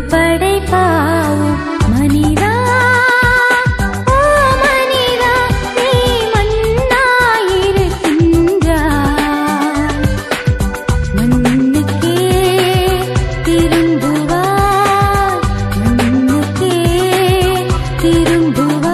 படைப்பாவும் மனிதா ஓ மனிதா நீ மண்ணாயிருக்கின்றாய் மண்ணுக்கே திரும்புவாய் மண்ணுக்கே திரும்புவாய்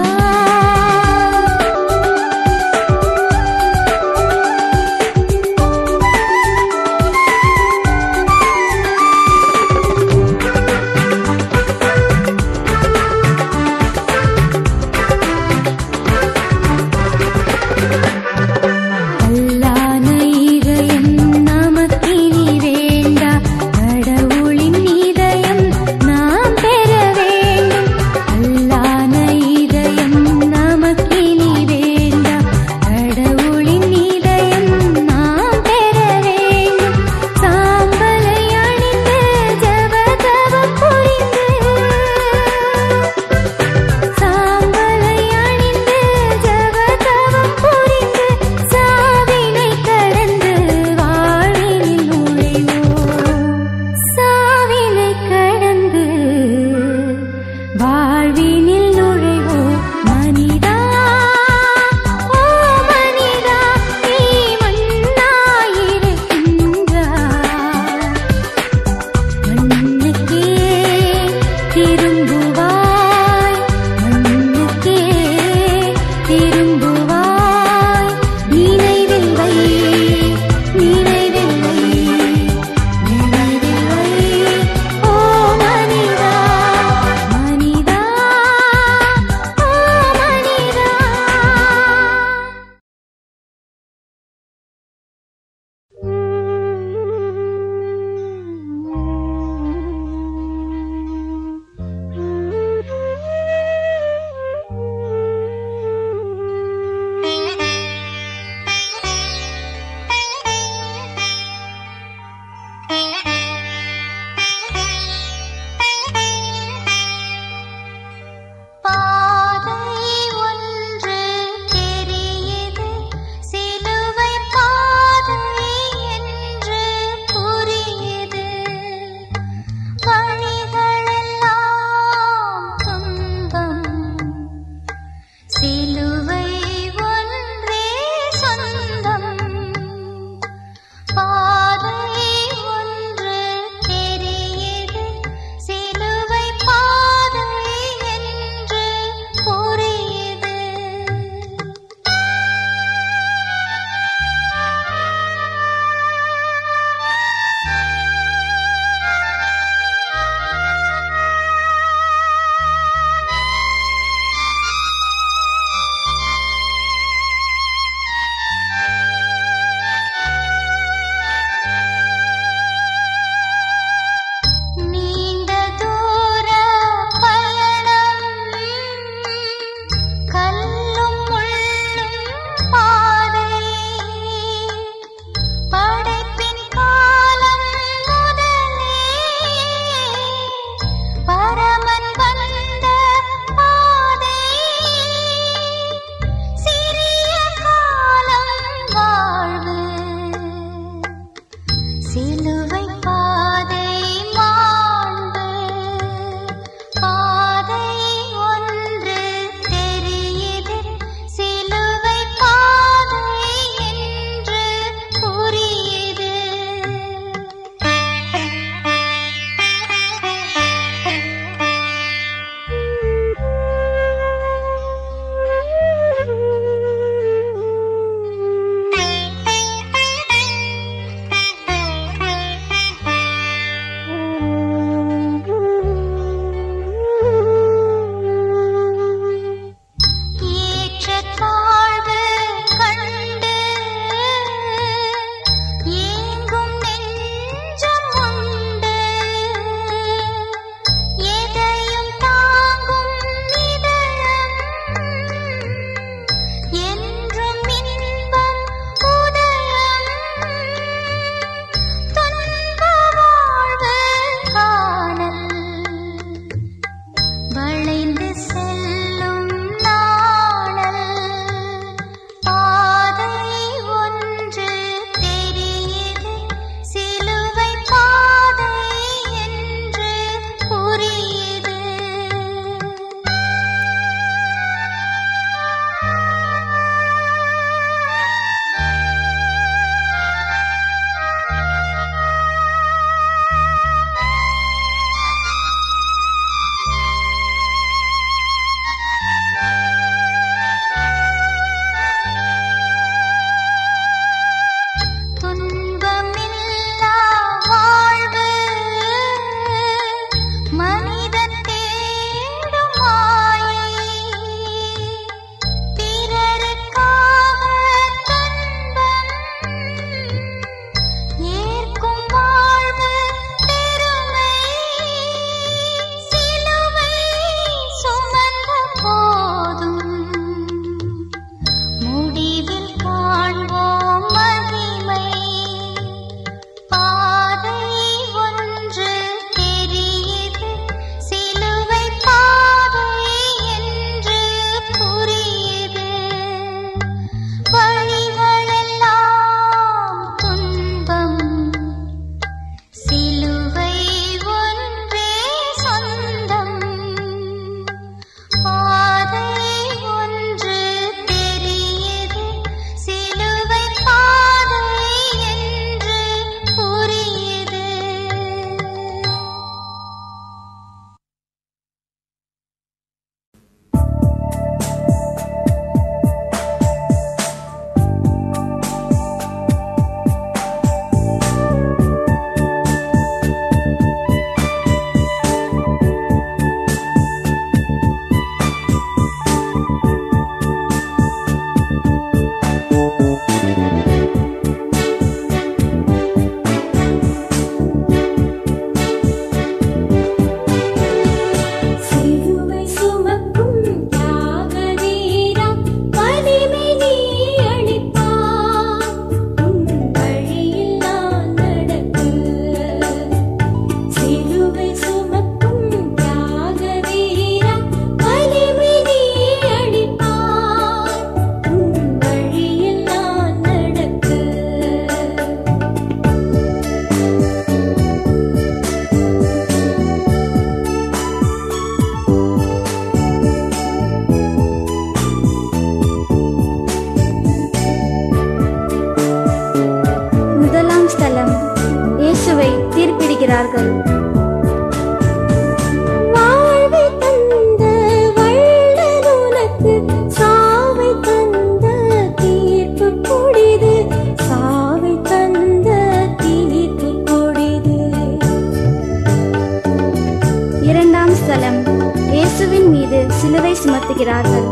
இரண்டாம் ஸ்தலம் இயேசுவின் மீது சிலுவை சுமத்துகிறார்கள்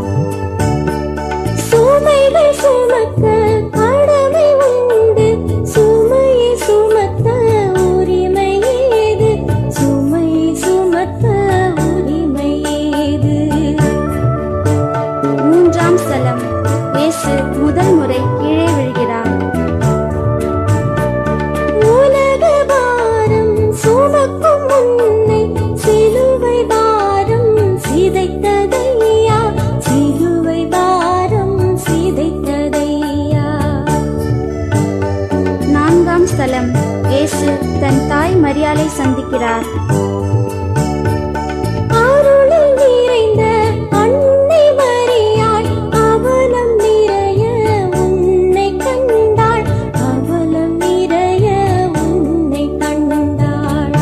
சுமைகள் சுமக்க கடமை உண்டு சுமையை சுமத்த உரிமை ஏது சுமையை சுமத்த உரிமை ஏது மூன்றாம் ஸ்தலம் இயேசு முதல் முறை கீழே விழுகிறார் உலக பாரம் சுமக்கும் உன்னை சிலுவை பாரம் சிதைத்ததையா சிலுவை பாரம் சிதைத்ததையா நான்காம் ஸ்தலம் இயேசு தன் தாய் மரியாதை சந்திக்கிறார் அருளில் நிறைந்த அன்னை மரியாள் அவலம் நிறைய உன்னை கண்டாள் அவலம் நிறைய உன்னை கண்டாள்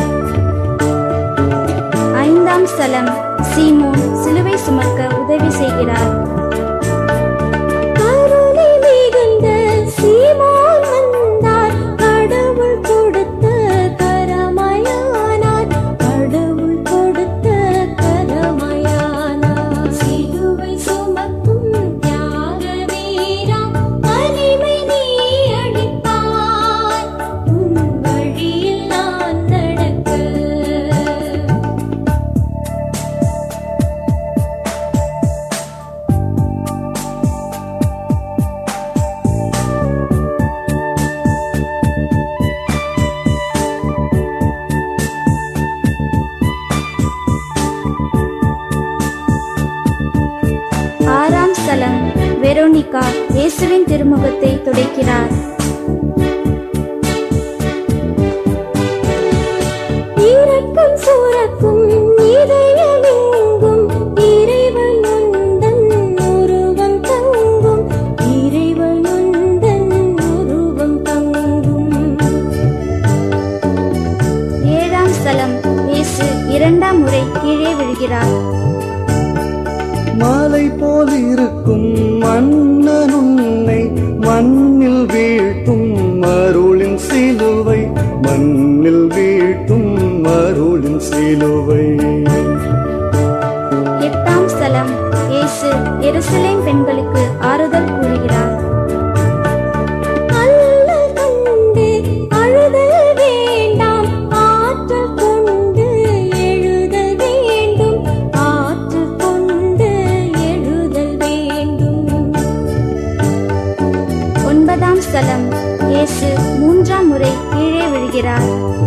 ஐந்தாம் ஸ்தலம் சீமோன் சிலுவை சுமக்க உதவி செய்கிறார் கருணை மிகுந்த சீமோன் வந்தார் கடவுள் கொடுத்த கரமயானார் கடவுள் கொடுத்த கரமயானார் சிலுவை சுமக்கும் தியாக வீரா வலிமை நீ அளித்தாய் உன் வழியில் நான் நடக்க ஆறாம் ஸ்தலம் வெரோனிகா இயேசுவின் திருமுகத்தை துடைக்கிறார் இரக்கம் சுரக்கும் இதயமெங்கும் இறைவன் உந்தன் உருவம் தங்கும் இறைவன் உந்தன் உருவம் தங்கும் ஏழாம் ஸ்தலம் இயேசு இரண்டாம் முறை கீழே விழுகிறார் மாலை போல் இருக்கும் மன்னன் உன்னை மண்ணில் வீழ்த்தும் அருளின் சிலுவை மண்ணில் வீழ்த்தும் அருளின் சிலுவை எட்டாம் ஸ்தலம் இயேசு எருசலேம் பெண்களுக்கு ஆறுதல் கூறுகிறார் அல்லல் கண்டு அழுதல் வேண்டாம் ஆற்றல் கொண்டு எழுதல் வேண்டும் ஆற்றல் கொண்டு எழுதல் வேண்டும் ஒன்பதாம் ஸ்தலம் இயேசு மூன்றாம் முறை கீழே விழுகிறார்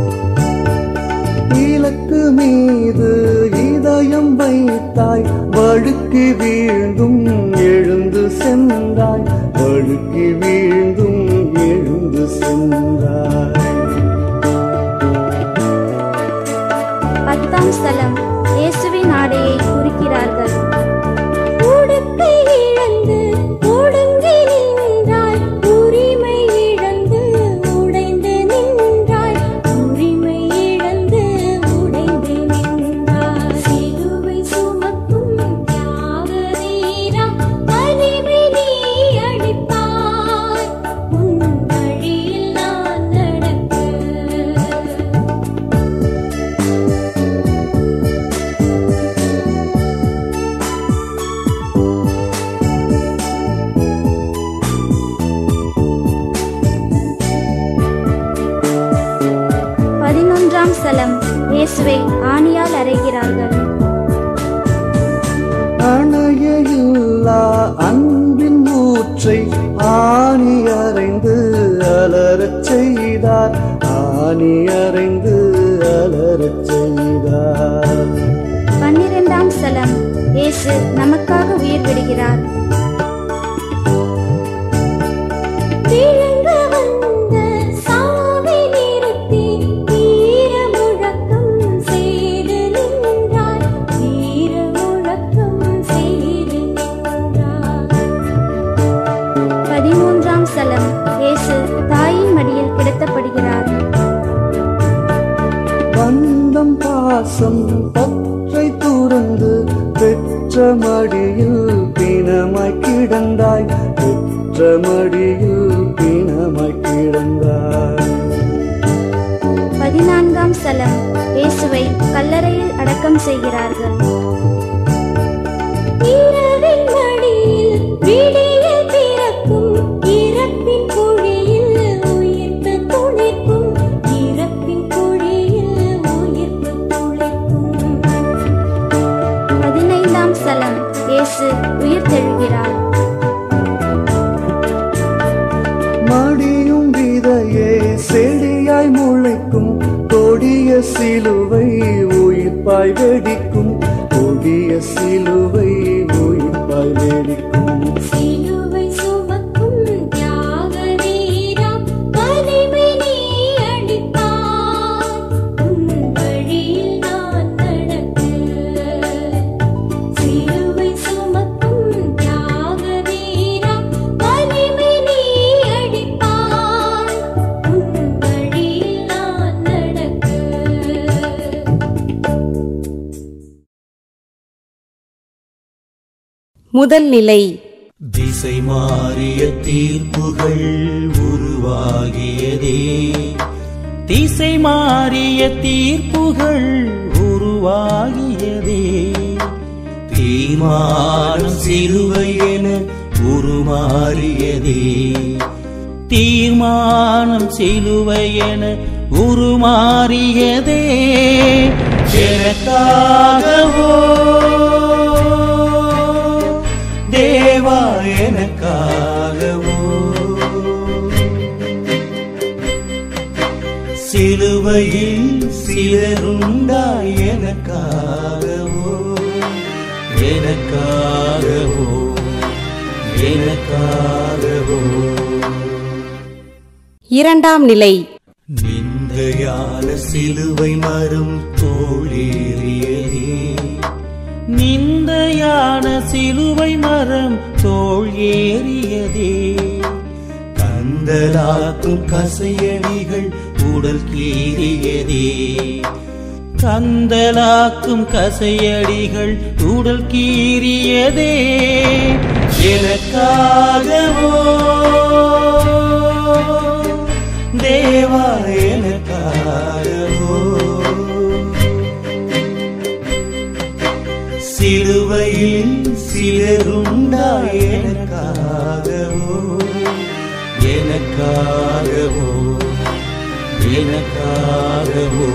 இலக்கு மீது இதயம் வைத்தாய் வழுக்கி வீழ்ந்தும் எழுந்து சென்றாய் வழுக்கி வீழ்ந்தும் எழுந்து சென்றாய் பத்தாம் ஸ்தலம் இயேசுவின் ஆடையை குறிக்கிறார்கள் உடுக்கை இழந்து ஒடுங்கி நின்றாய் உரிமை இழந்து உடைந்து நின்றாய் உரிமை இழந்து உடைந்து நின்றாய் சிலுவை சுமக்கும் தியாக வீரா வலிமை நீ அளிப்பாய் உன் வழியில் நான் நடக்க பதினொன்றாம் ஸ்தலம் இயேசுவை ஆணியால் அறைகிறார்கள் அணையில்லா அன்பின் ஊற்றை ஆணி அறைந்து அலறச் செய்தார் ஆணி அறைந்து அலறச் செய்தார் பன்னிரெண்டாம் ஸ்தலம் இயேசு நமக்காக உயிர் விடுகிறார் விழுங்க வந்த சாவை நிறுத்தி வீர முழக்கம் செய்து நின்றார் வீர முழக்கம் செய்து நின்றார் பதிமூன்றாம் ஸ்தலம் இயேசு தாயின் மடியில் கிடத்தப்படுகிறார் பந்தம் பாசம் பற்றை துறந்து பெற்ற மடியில் பிணமாய் கிடந்தாய் பெற்ற மடியில் பிணமாய் கிடந்தாய் பதினான்காம் ஸ்தலம் இயேசுவை கல்லறையில் அடக்கம் செய்கிறார் தேடுகிறார்கள் இரவின் மடியில் விடியல் பிறக்கும் இறப்பின் குழியில் உயிர்ப்பு துளிர்க்கும் இறப்பின் குழியில் உயிர்ப்பு துளிர்க்கும் பதினைந்தாம் சலம் இயேசு உயிர் தெழுகிறார் மடியும் விதையே செடியாய் முளைக்கும் கொடிய சிலுவை உயிர்ப்பாய் வெடிக்கும் கொடிய சிலுவை உயிர்ப்பாய் வெடிக்கும் சிலுவை சுமக்கும் தியாக வீரா வலிமை நீ அளித்தாய் உன் வழியில் நான் நடக்க சிலுவை சுமக்கும் தியாக வீரா வலிமை நீ அளித்தாய் உன் வழியில் நான் நடக்க முதல் நிலை திசை மாறிய தீர்ப்புகள் உருவாகியதே திசை மாறிய தீர்ப்புகள் உருவாகியதே தீர்மானம் சிலுவை என உருமாறியதே தீர்மானம் சிலுவை என உருமாறியதே எனக்காகவோ தேவா எனக்காகவோ சிலுவையில் சிலருண்டாய் எனக்காகவோ எனக்காகவோ எனக்காகவோ இரண்டாம் நிலை நிந்தையான சிலுவை மரம் தோழேறியதே நிந்தையான சிலுவை மரம் தோல் ஏறியதே கந்தலாக்கும் கசையடிகள் உடல் கீறியதே கந்தலாக்கும் கசையடிகள் உடல் கீறியதே எனக்காகவோ தேவா எனக்காகவோ சிலுவையில் சிலருண்டாய் எனக்காகவோ எனக்காகவோ எனக்காகவோ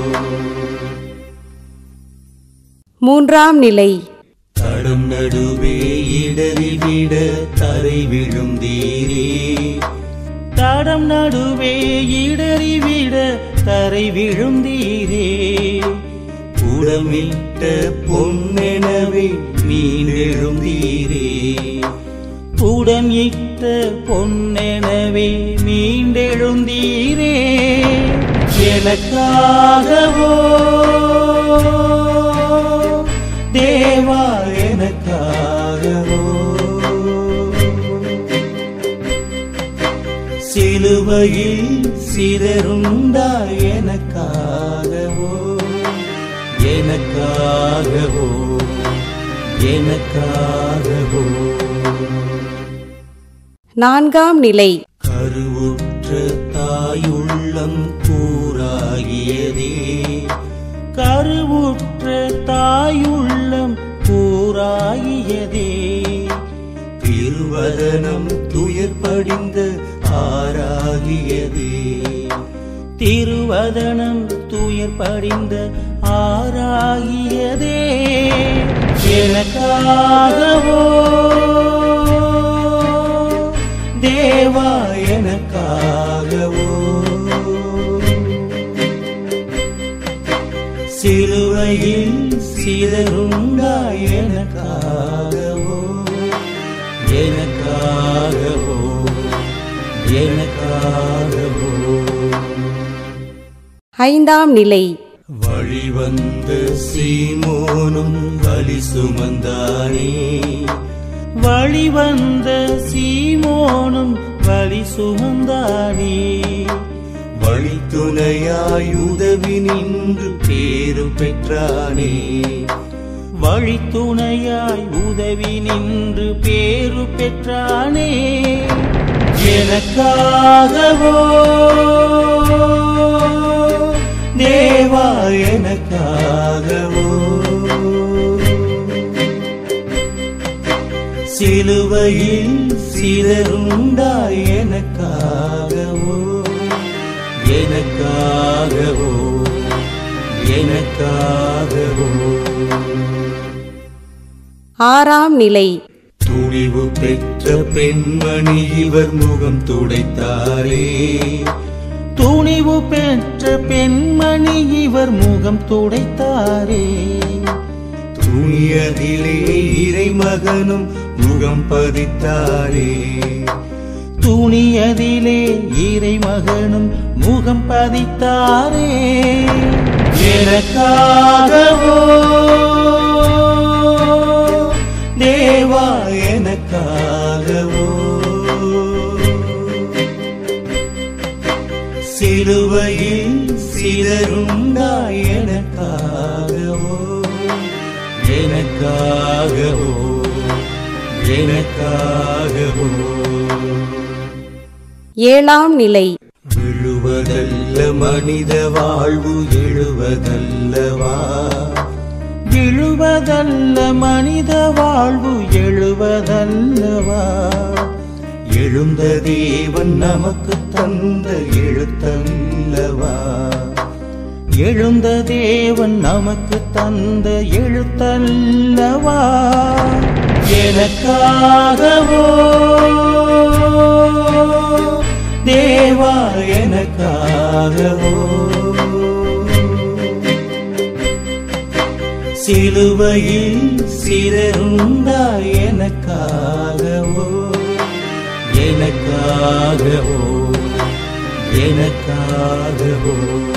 மூன்றாம் நிலை தடம் நடுவே இடறி விட தரை விழுந்தீரே தடம் நடுவே இடறி விட தரை விழுந்தீரே உடமிட்ட பொன்னெனவே மீண்டெழுந்தீரே உடம் இட்ட பொன்னெனவே மீண்டெழுந்தீரே எனக்காகவோ தேவா எனக்காகவோ சிலுவையில் சிதறுண்டாய் எனக்காகவோ எனக்காகவோ எனக்காகவோ நான்காம் நிலை கருவுற்ற தாயுள்ளம் கூறாகியதே கருவுற்ற தாயுள்ளம் கூறாகியதே திருவதனம் துயர் படிந்த ஆறாகியதே திருவதனம் துயர் படிந்த ஆறாகியதே எனக்காகவோ தேவா எனக்காகவோ சிலுவையில் சிதறுண்டாய் எனக்காகவோ எனக்காகவோ எனக்காகவோ ஐந்தாம் நிலை வழிவந்த சீமோனும் வலி சுமந்தானே வழிவந்த சீமோனும் வழி சுமந்தானே வழித்துணையாய் உதவி நின்று பேரு பெற்றானே வழித்துணையாய் உதவி நின்று பேரு பெற்றானே எனக்காகவோ தேவா எனக்காகவோ சிலுவையில் சிதறுண்டாய் எனக்காகவோ எனக்காகவோ எனக்காகவோ ஆறாம் நிலை துணிவு பெற்ற பெண்மணி இவர் முகம் துடைத்தாரே துணிவு பெற்ற பெண்மணி இவர் முகம் துடைத்தாரே துணியதிலே இறைமகனும் முகம் பதித்தாரே துணியதிலே இறைமகனும் முகம் பதித்தாரே எனக்காகவோ தேவா எனக்காகவோ சிலுவையில் சிதறுண்டாய் எனக்காகவோ எனக்காகவோ எனக்காகவோ ஏழாம் நிலை விழுவதல்ல மனித வாழ்வு எழுவதல்லவா விழுவதல்ல மனித வாழ்வு எழுவதல்லவா எழுந்த தேவன் நமக்கு தந்த எழுத்தல்லவா எழுந்த தேவன் நமக்கு தந்த எழுத்தல்லவா எனக்காகவோ தேவா எனக்காகவோ சிலுவையில் சிறந்தாய் எனக்காகவோ எனக்காகவோ எனக்காகவோ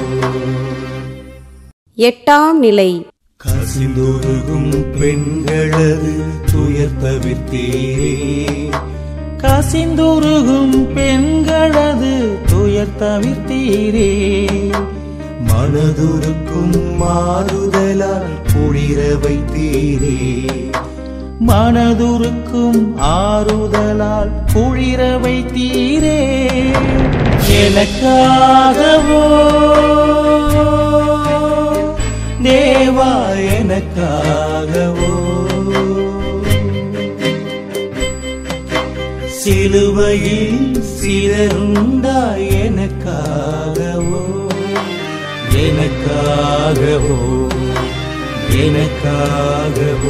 எட்டாம் நிலை கசிந்துருகும் பெண்களது துயர் தவிர்த்தீரே கசிந்துருகும் பெண்களது துயர் தவிர்த்தீரே மனதுருக்கும் மாறுதலால் குளிர வைத்தீரே மனதுருக்கும் ஆறுதலால் குளிர வைத்தீரே எனக்காகவோ தேவா எனக்காகவோ சிலுவையில் சிறந்தாய் எனக்காகவோ எனக்காகவோ எனக்காகவோ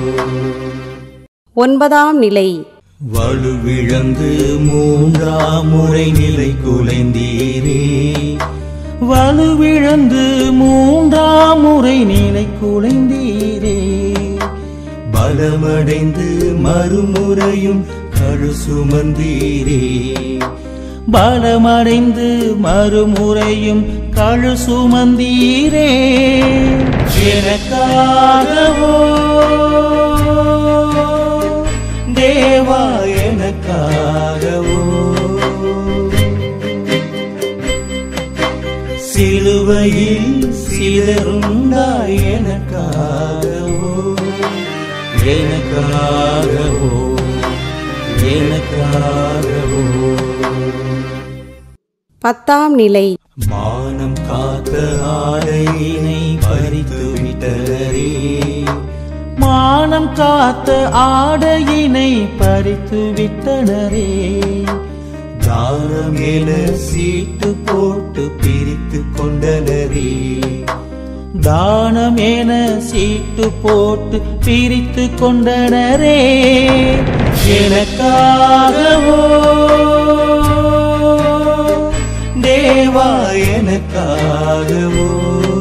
ஒன்பதாம் நிலை வலுவிழந்து மூன்றாம் முறை நிலை குலைந்தீரே வலுவிழந்து மூன்றாம் முறை நிலை குலைந்தீரே பலமடைந்து மறுமுறையும் கழு சுமந்தீரே பலமடைந்து மறுமுறையும் கழு சுமந்தீரே எனக்காகவோ தேவா எனக்காகவோ சிலுவையில் சிதறுண்டாய் எனக்காகவோ எனக்காகவோ எனக்காகவோ பத்தாம் நிலை மானம் காத்த ஆடையினை பறித்து விட்டனரே மானம் காத்த ஆடையினை பறித்து விட்டனரே தானம் என சீட்டு போட்டு பிரித்து கொண்டனரே தானம் என சீட்டு போட்டு பிரித்து கொண்டனரே எனக்காகவோ தேவா எனக்காகவோ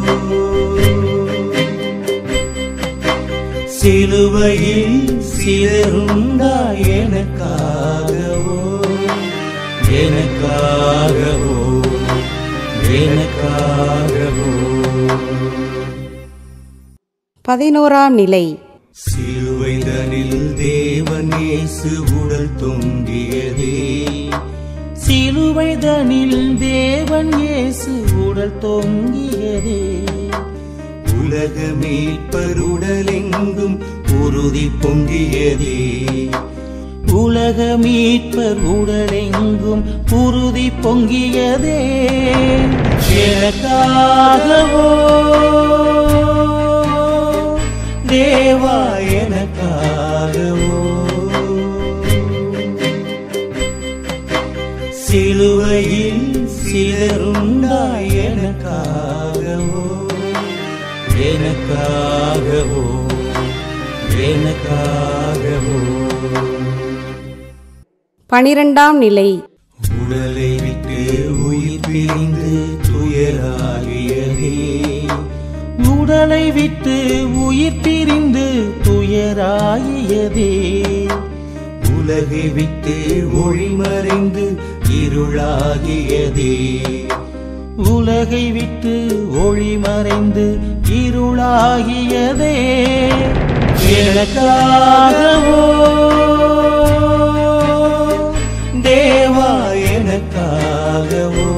சிலுவையில் சிதறுண்டாய் எனக்காகவோ எனக்காகவோ எனக்காகவோ பதினோராம் நிலை சிலுவைதனில் தேவன் இயேசு உடல் தொங்கியதே சிலுவைதனில் தேவன் இயேசு உடல் தொங்கியதே உலக மீட்பருடலெங்கும் உறுதி பொங்கியதே உலக மீட்பர் உடலெங்கும் உறுதி பொங்கியதே எனக்காகவோ தேவா எனக்காகவோ எனக்காகவோ எனக்காகவோ பனிரெண்டாம் நிலை உடலை விட்டு உயிர் பிரிந்து துயராகியதே உடலை விட்டு உயிர் பிரிந்து துயராகியதே உலகை விட்டு ஒளி மறைந்து இருளாகியதே உலகை விட்டு ஒளி மறைந்து இருளாகியதே எனக்காகவோ தேவா எனக்காகவோ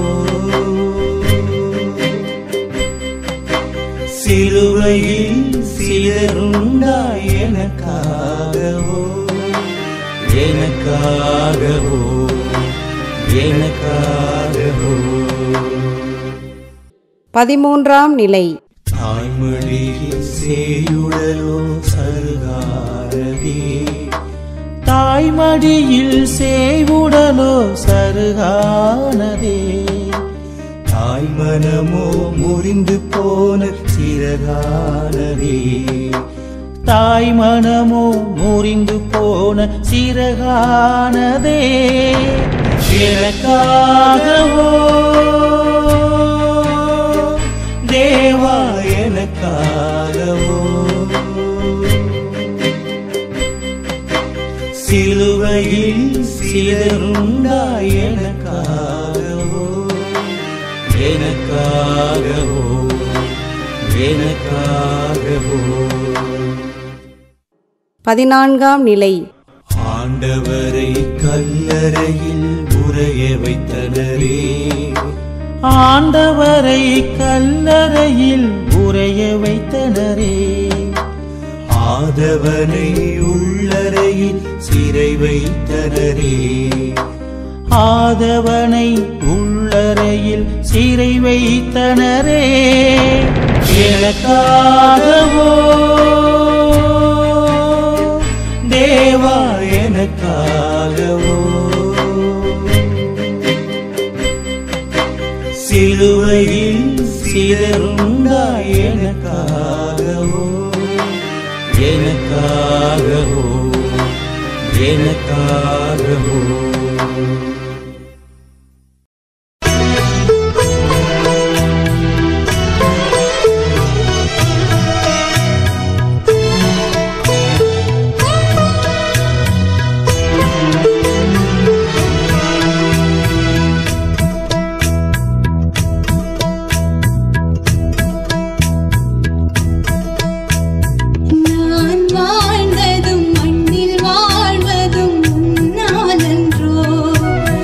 சிலுவையில் சிலருண்டாய் எனக்காகவோ எனக்காகவோ எனக்காகவோ பதிமூன்றாம் நிலை தாய்மொழியில் சேயுடலோ சருகாரதே தாய்மடியில் சேவுடலோ சருகானதே தாய்மனமோ முறிந்து போன சிறகானதே தாய்மனமோ முறிந்து போன சிறகானதே எனக்காகவோ தேவா எனக்காகவோ சிலுவையில் சிலருண்டாய் எனக்காகவோ எனக்காகவோ எனக்காகவோ பதினான்காம் நிலை ஆண்டவரை கல்லறையில் உரைய வைத்தனரே ஆண்டவரை கல்லறையில் உரைய வைத்தனரே ஆதவனை உள்ளறையில் சிறை வைத்தனரே ஆதவனை உள்ளறையில் சிறை வைத்தனரே எனக்காகவோ தேவா எனக்காகவோ சிலுவையில் சிலருண்டாய் எனக்காகவோ எனக்காகவோ எனக்காகவோ நான் வாழ்ந்ததும் மண்ணில் வாழ்வதும் உன்னாலன்றோ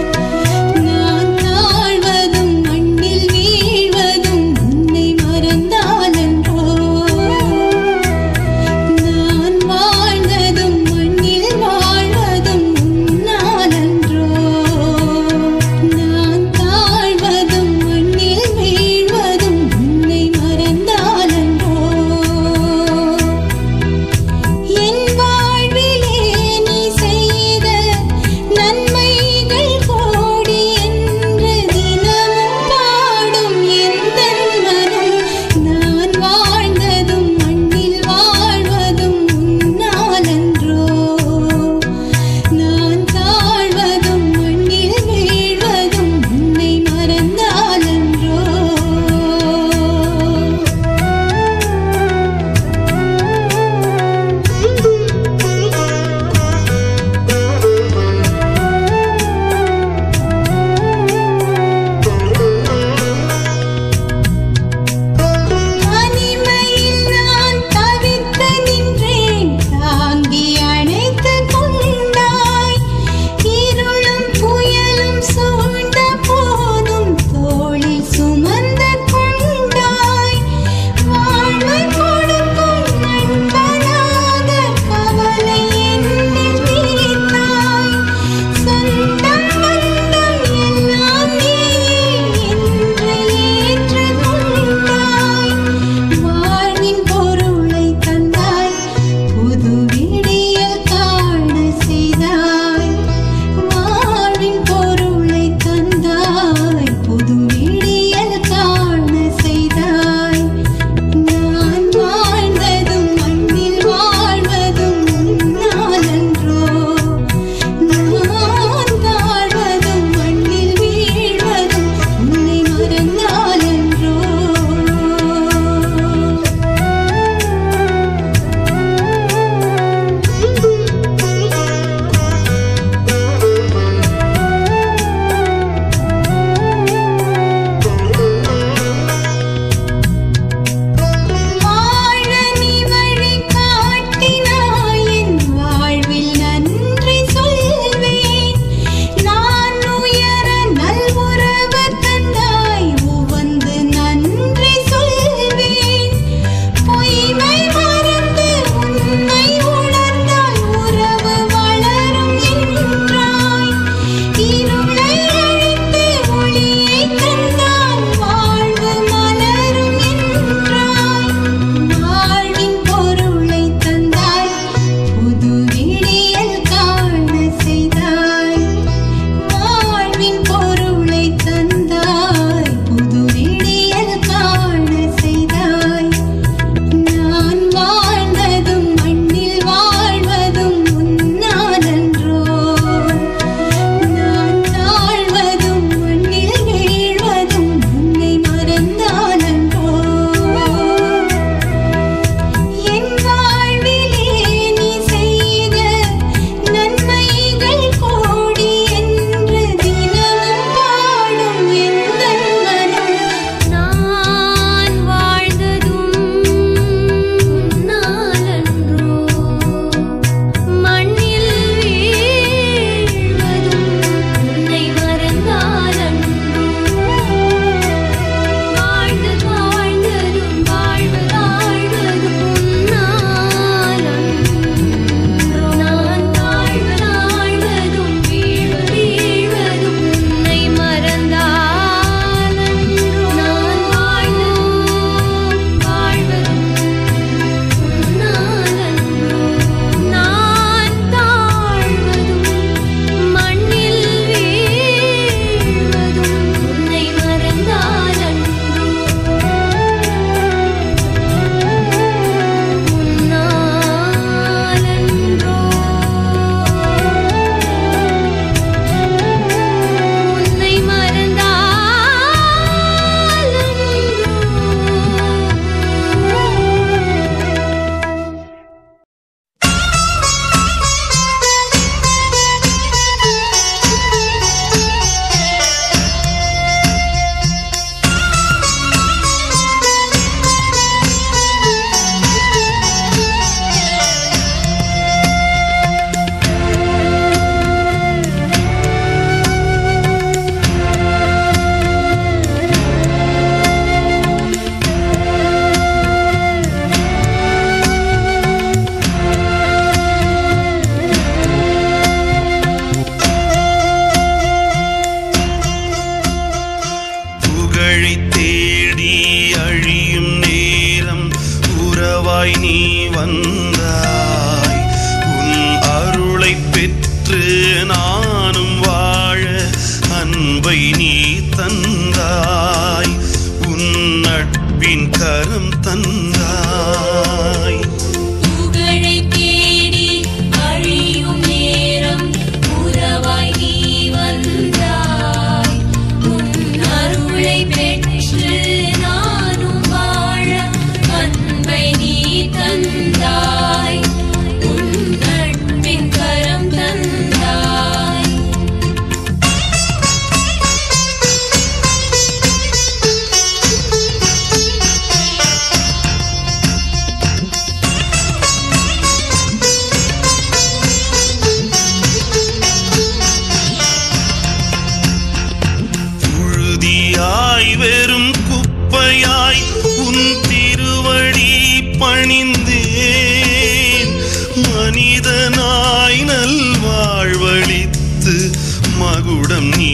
மனிதனாய் நல்வாழ்வழித்து மகுடம் நீ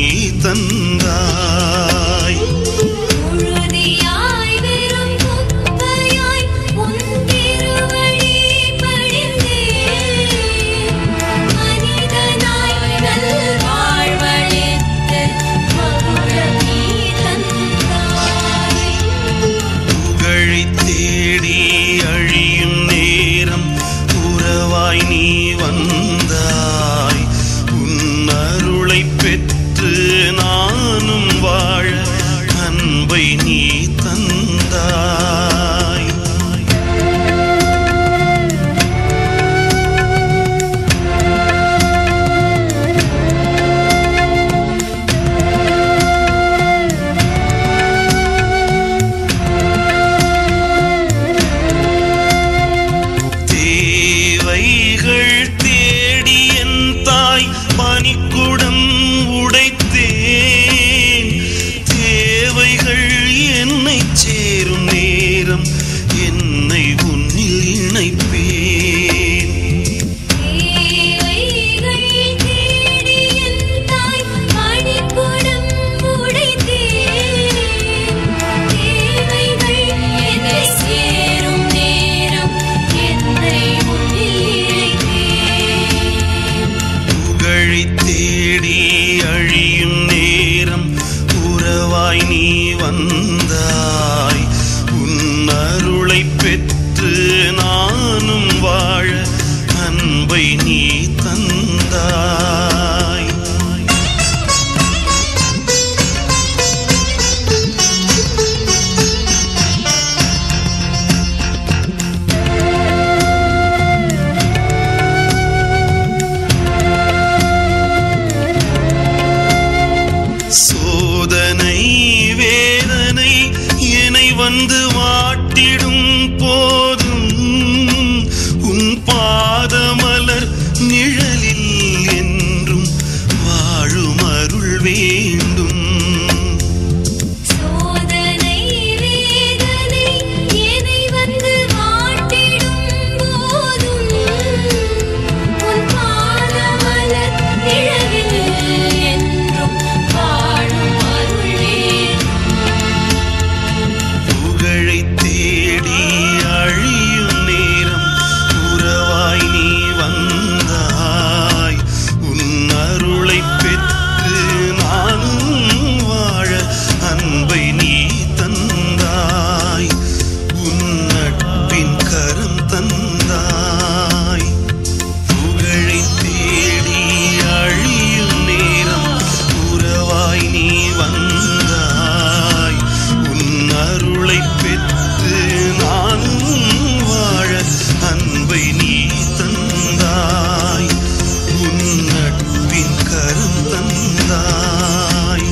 தந்தாய் உறுதியாய் வெறும் குப்பையாய் உன் திருவடி பணிந்தேன் மனிதனாய் நல்வாழ்வளித்து மகுடம் நீ தந்தாய் புகழை தேடி அழியும் நேரம் உறவாய் நீ வந்தாய் உன் அருளை பெற்று நானும் வாழ அன்பை நீ தந்தாய் தேவைகள் தேடி என் தாய் பனிக்குடம் உடைத்தேன் தேவைகள் என்னை சேரும் நேரம் என்னை உன்னில் இணைப்பேன் தேவைகள் தேடி என் தாய் பணிக்குடம் உடைத்தேன் தேவைகள் என்னை சேரும் நேரம் என்னை உள்ளிழைத்தேன் புகழை தேடி அழியும் நேரம் உறவாய் நீ வந்தாய் உன் அருளை பெற்று நானும் வாழ அன்பை நீ தந்தாய் சோதனை வேதனை என்னை வந்து வாட்டிடும் போதும் உன் பாதமலர் நிழலில் என்றும் வாழும் அருள் வேண்டும் சோதனை வேதனை என்னை வந்து வாட்டிடும் போதும் உன் பாதமலர் நிழலில் என்றும் வாழும் அருள் வேண்டும் புகழை தேடி அழியும் நேரம் உறவாய் நீ வந்தாய் உன் அருளை பெற்று நானும் வாழ அன்பை நீ தந்தாய் உன் நட்பின் கரம் தந்தாய் புகழை தேடி அழியும் நேரம் உறவாய் நீ வந்தாய் உன் அருளை பெற்று நானும் வாழ அன்பை நீ தந்தாய் உன் நட்பின் கரம் தந்தாய்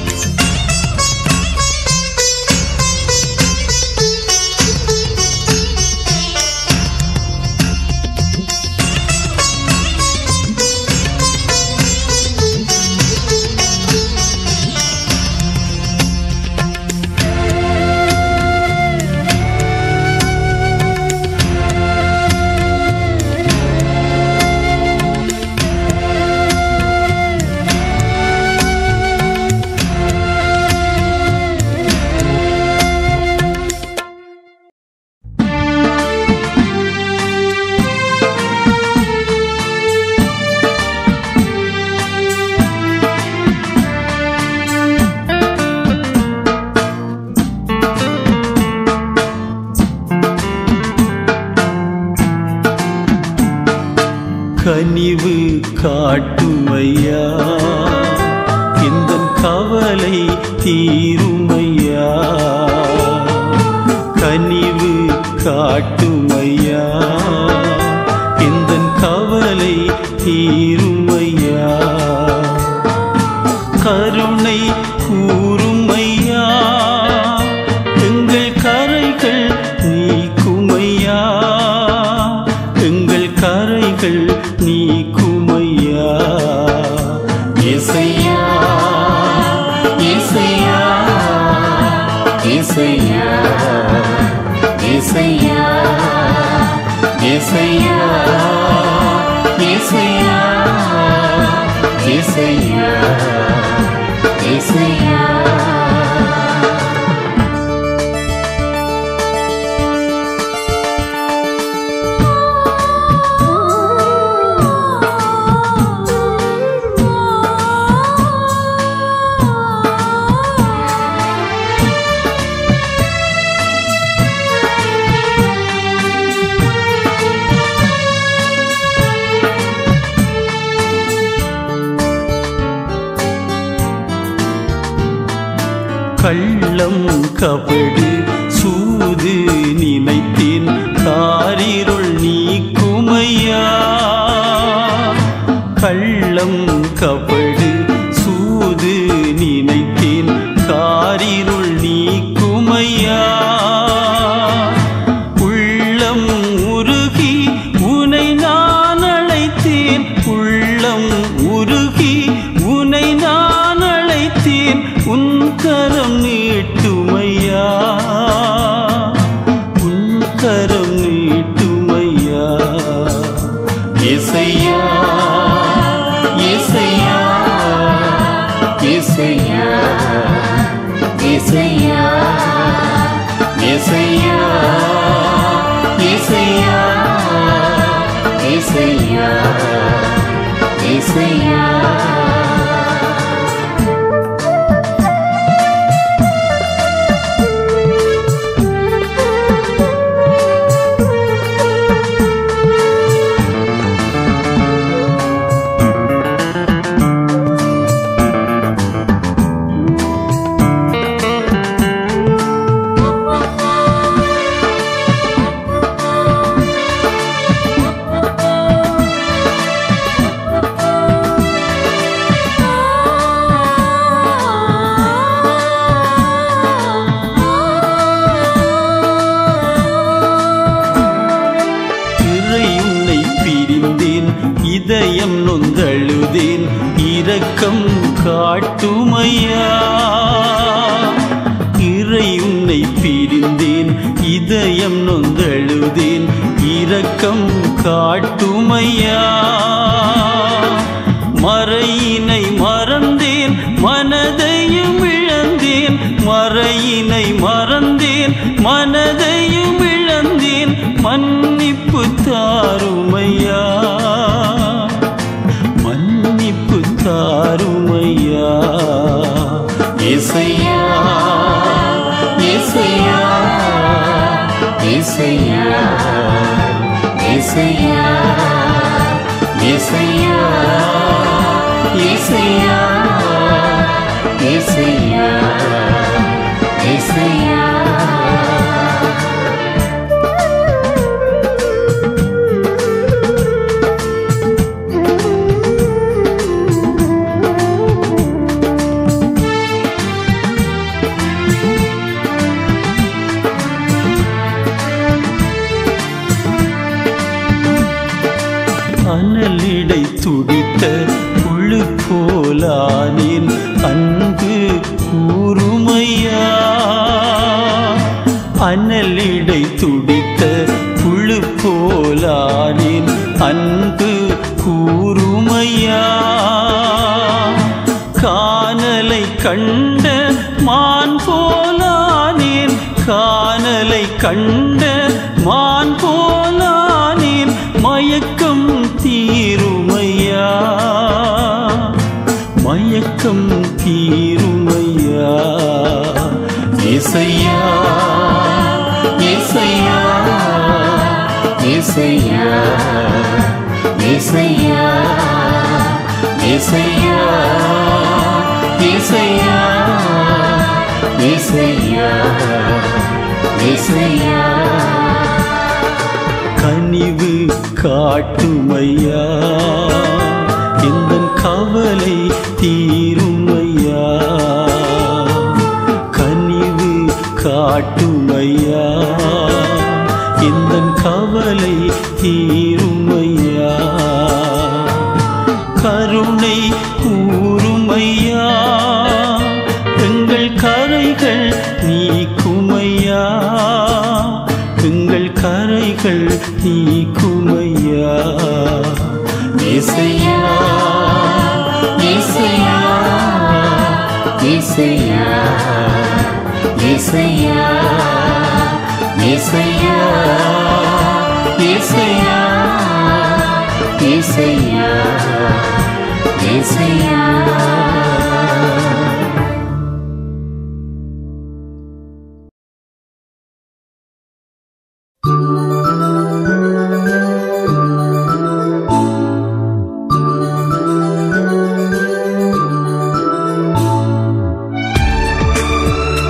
கனிவு காட்டுமையா இந்த கவலை தீருமையா கனிவு காட்டுமையா இந்த கவலை தீருமையா கருணை கூறுமையா எங்கள் கரைகள் நீக்குமையா எங்கள் கரைகள் நீக்குமையா இசையா இசையா இசையா இசையா இசையா கள்ளம் கபடு சூது நினைத்தேன் காரிருள் நீக்குமையா கள்ளம் கபடு சூது நினைத்தேன் காரிருள் நீக்குமையா உள்ளம் உருகி உனை நான் அழைத்தேன் உள்ளம் உருகி உனை நான் அழைத்தேன் உன் கரம் நீட்டுமையா உன் கரம் நீட்டுமையா இசையா இசையா இசையா இசையா இசையா இசையா இசையா இசையா இறை உன்னை பிரிந்தேன் இதயம் நொந்தழுதேன் இரக்கம் காட்டுமையா இறை உன்னை பிரிந்தேன் இதயம் நொந்தழுதேன் இரக்கம் காட்டுமையா மறையினை மறந்தேன் மனதையும் இழந்தேன் மறையினை மறந்தேன் மனதையும் இழந்தேன் மன்னிப்பு தாருமையா மன்னிப்பு தாருமையா இசையா இசையா இசையா இசையா இசையா இசையா இசையா இசையா அனலிடை துடித்த புழு போலானேன் அன்பு கூறுமையா அனலிடை துடித்த புழு போலானேன் அன்பு கூறுமையா காணலை கண்ட மான் போலானேன் காணலை கண்ட மான் போலானேன் மயக்கம் தீருமையா மயக்கம் தீருமையா இசையா இசையா இசையா இசையா இசையா இசையா இசையா இசையா கனிவு காட்டுமையா இந்த கவலை தீருமையா கனிவு காட்டுமையா இந்த கவலை தீருமையா கருணை கூறுமையா எங்கள் கரைகள் நீக்குமையா எங்கள் கரைகள் நீக்குமையா இசையா இசையா இசையா இசையா இசையா இசையா இசையா இசையா ஆ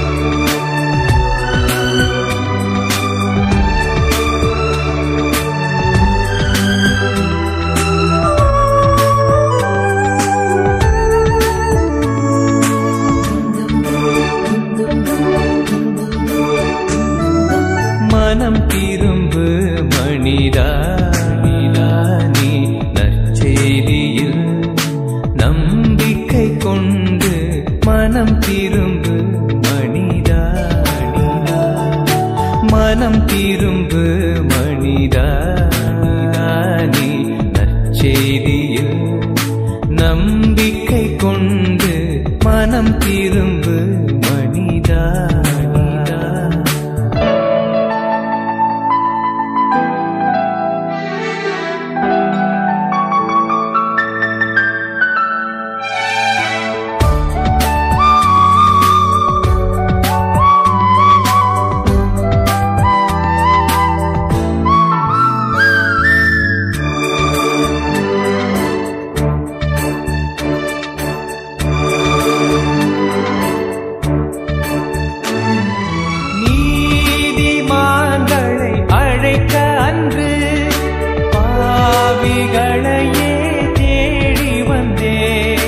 பாவிகளையே தேடி வந்தேன்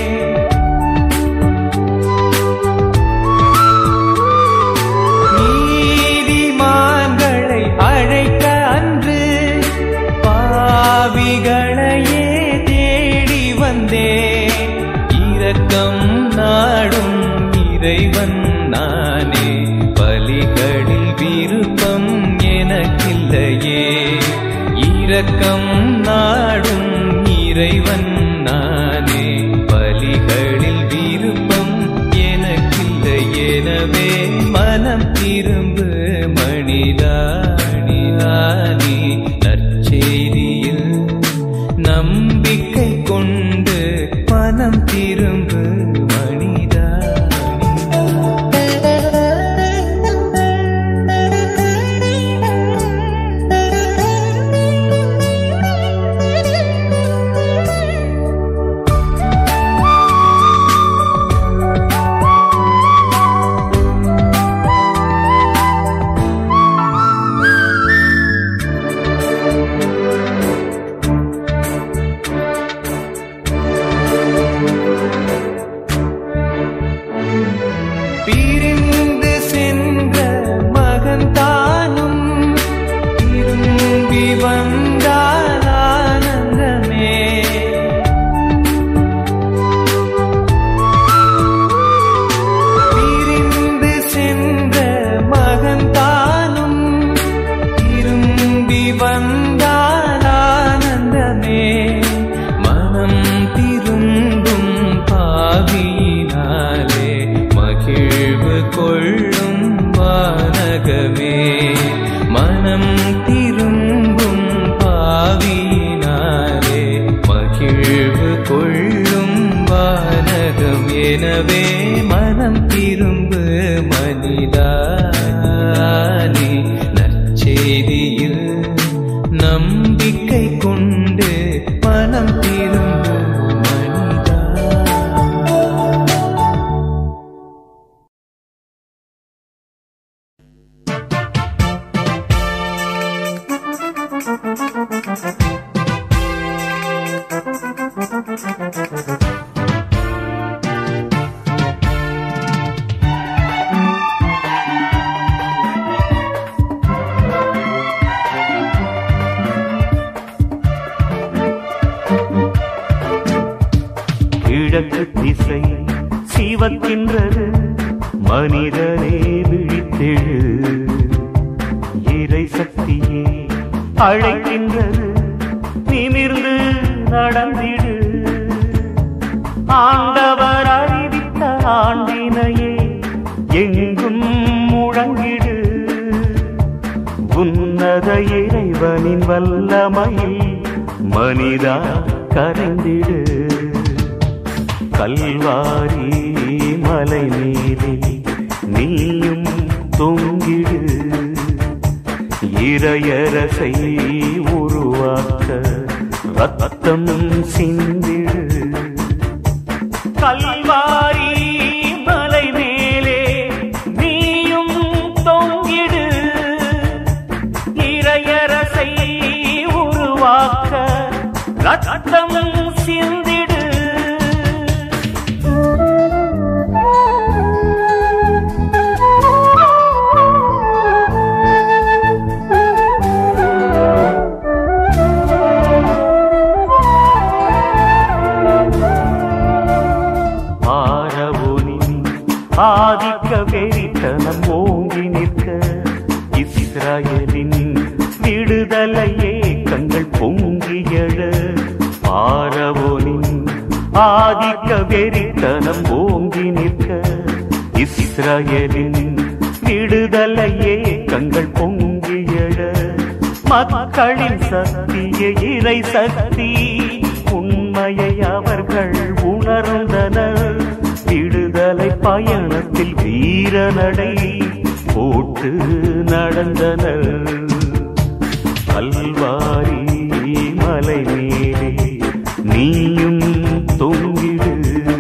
நீதிமான்களை அழைக்க அன்று பாவிகளையே தேடி வந்தேன் இரக்கம் நாடும் இறைவன் நானே பலிகளில் விருப்பம் எனக்கில்லையே இரக்கம் நாடும் இறைவன் நானே பலிகளில் விருப்பம் எனக்கில்லை எனவே மனம் திரும்பு மணிதாணி நானே நற்செய்தியில் நம்பிக்கை கொண்டு மனம் திரும்பு மணிதாணி பிரிந்து சென்ற மகன் தானும் திரும்பி வந்தால் ஆனந்தமே பிரிந்து சென்ற மகன் தானும் திரும்பி வந்தால் ஆனந்தமே மனம் திரும்பும் பாவியினாலே மகிழ்வு கொள்ளும் வானகமே மனம் திரும்பும் பாவியினாலே மகிழ்வு கொள்ளும் வானகம் எனவே மனம் திரும்பு மனிதானே நற்செய்தியில் நம்பிக்கை கொண்டு மனம் திரும்பு மனிதா கிழக்கு திசை சிவக்கின்றது மனிதனே விழித்தெழு இறை சக்தியே அழைக்கின்றது நிமிர்ந்து நடந்திடு ஆண்டவர் அறிவித்த ஆண்டினையே எங்கும் முழங்கிடு உன்னத இறைவனின் வல்லமையில் மனிதா கரைந்திடு கல்வாரி மலை மேலே நீயும் தொங்கிடு இறையரசை உருவாக்க ரத்தம் சிந்திடு கல்வாரி மலை மேலே நீயும் தொங்கிடு இறையரசை உருவாக்க ரத்தம் சிந்திடு ஆரவோனின் ஆதிக்க வெறித்தனம் ஓங்கி நிற்க இஸ்ராயலின் விடுதலை ஏக்கங்கள் பொங்கி எழ ஆரவோனின் ஆதிக்க வெறித்தனம் ஓங்கி நிற்க இஸ்ராயலின் விடுதலை ஏக்கங்கள் பொங்கி எழ மக்களின் சக்திய இறை சக்தி உண்மையை அவர்கள் உணர்ந்தனர் விடுதலை பயணத்தில் வீரநடை போட்டு நடந்தனர் கல்வாரி மலை மேலே நீயும் தொங்கிடு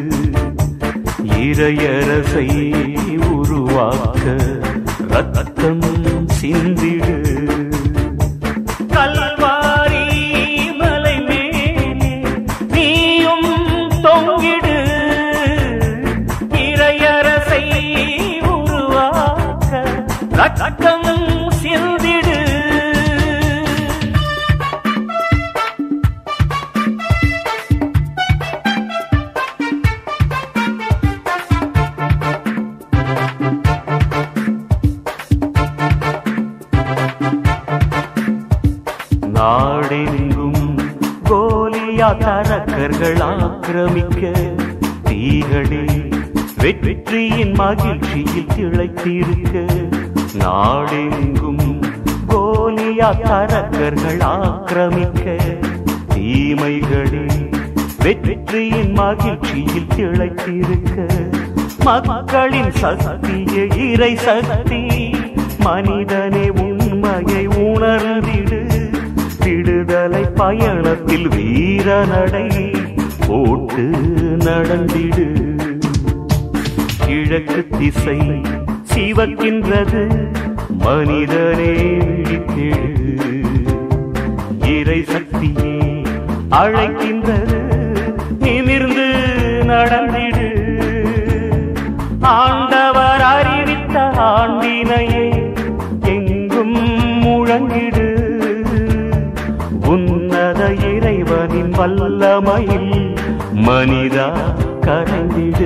இறையரசை உருவாக்க ரத்தம் சிந்திடு கல்வாரி மலை மேலே ரத்தம் சிந்திடு நாடெங்கும் கோலியா தரக்கர்கள் ஆக்கிரமிக்க தீகளே வெற்றியின் மகிழ்ச்சியில் திளைத்திருக்க நாடெங்கும் கோலியா தரக்கர்கள் ஆக்கிரமிக்க தீமைகளே வெற்றியின் மகிழ்ச்சியில் திளைத்திருக்க மக்களின் சக்திய இறை சக்தி மனிதனே உண்மையை உணர்ந்திடு விடுதலை பயணத்தில் வீர நடை போட்டு நடந்திடு கிழக்கு திசை சிவக்கின்றது மனிதனே விழித்திடு இறை சக்தியே அழைக்கின்றது நிமிர்ந்து நடந்திடு ஆண்டவர் அறிவித்த ஆண்டினையே எங்கும் முழங்கிடு உன்னத இறைவனின் வல்லமையில் மனிதா கரைந்திடு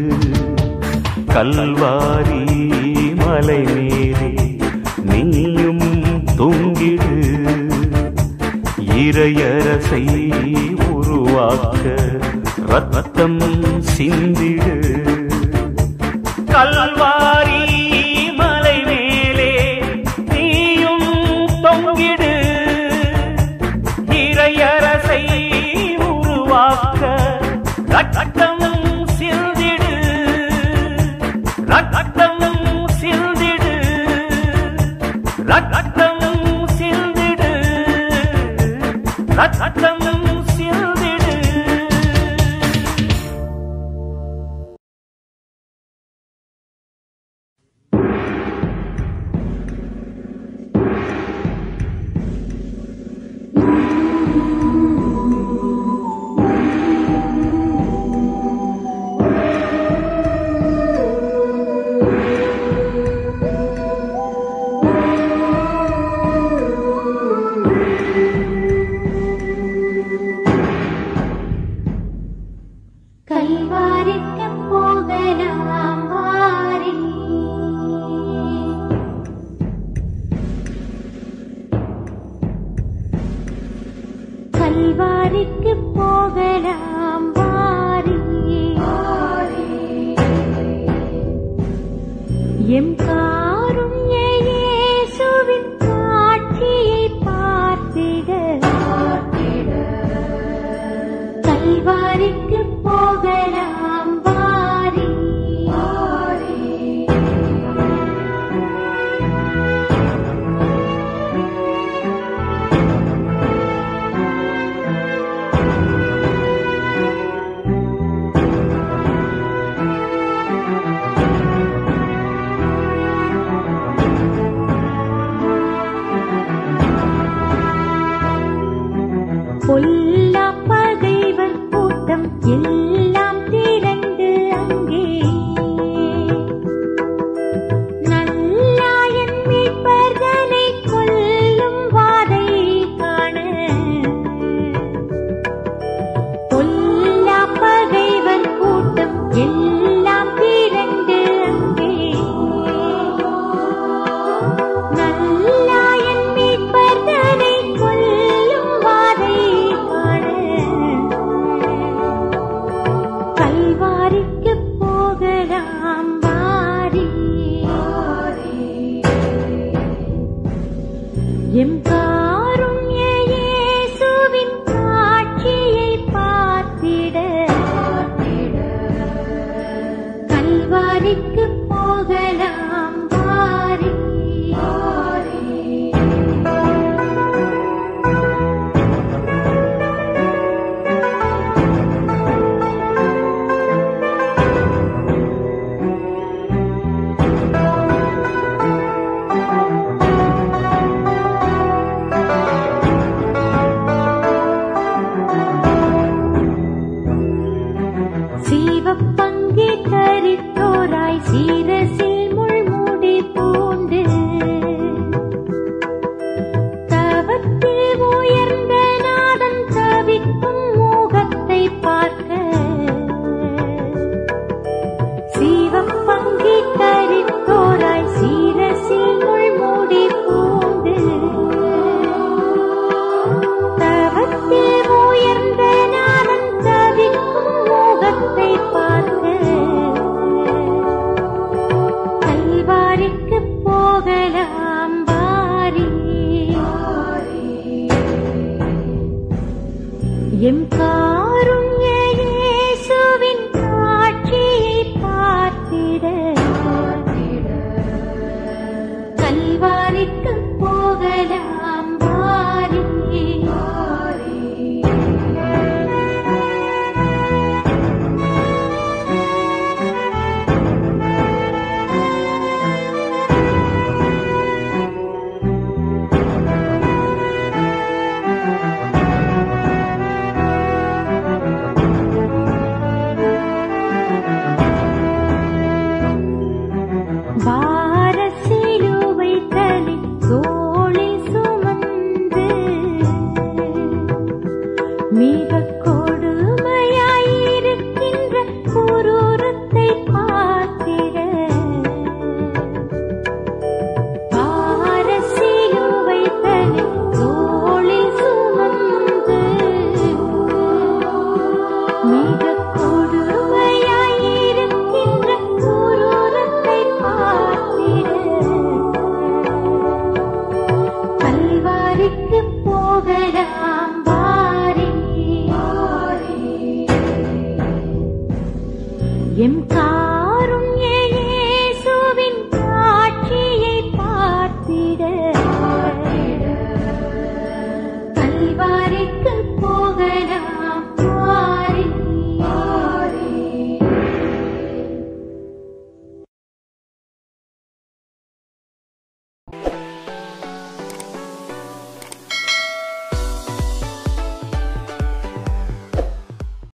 கல்வாரி மலை மேலே நீயும் தொங்கிடு இறையரசை உருவாக்க ரத்தம் சிந்திடு கல்வாரி மலை மேலே நீயும் தொங்கிடு இறையரசை உருவாக்க ரத்தம் சிந்திடு ரத்தம் சிந்திடு ரத்தம் சிந்திடு ரத்தம் சிந்திடு கல்வாரிக்கு போகலாம் வாரி கல்வாரிக்கு போகலாம் வாரி எம் காருண்ய இயேசுவின் காட்சியை பார்த்திட கல்வாரிக்கு போகலாம் வாரி பொல்லா பகைவர் கூட்டம் எல்லாம் திரண்டு அங்கே நல்லாயன் மீட்பர்களை கொல்லும் வாதை காண பொல்லா பகைவர் கூட்டம் எல்லாம் திரண்டு அங்கே நல்லாயன் மீட்பர்களை கொல்லும் வாதை காண கல்வாரிக்கு போகலாம் வாரி எம் காருண்ய இயேசுவின் காட்சியை பார்த்திட கல்வாரிக்கு போகலாம் வாரி சீவப்பங்கி தரித்தோராய் சீரசில் முள்முடி பூண்டு எம் காருண்ய இயேசுவின் காட்சியை பார்த்திட கல்வாரிக்கு போகலாம் வாரி பாரசிலுவை தலை தோளில் சுமந்து மிக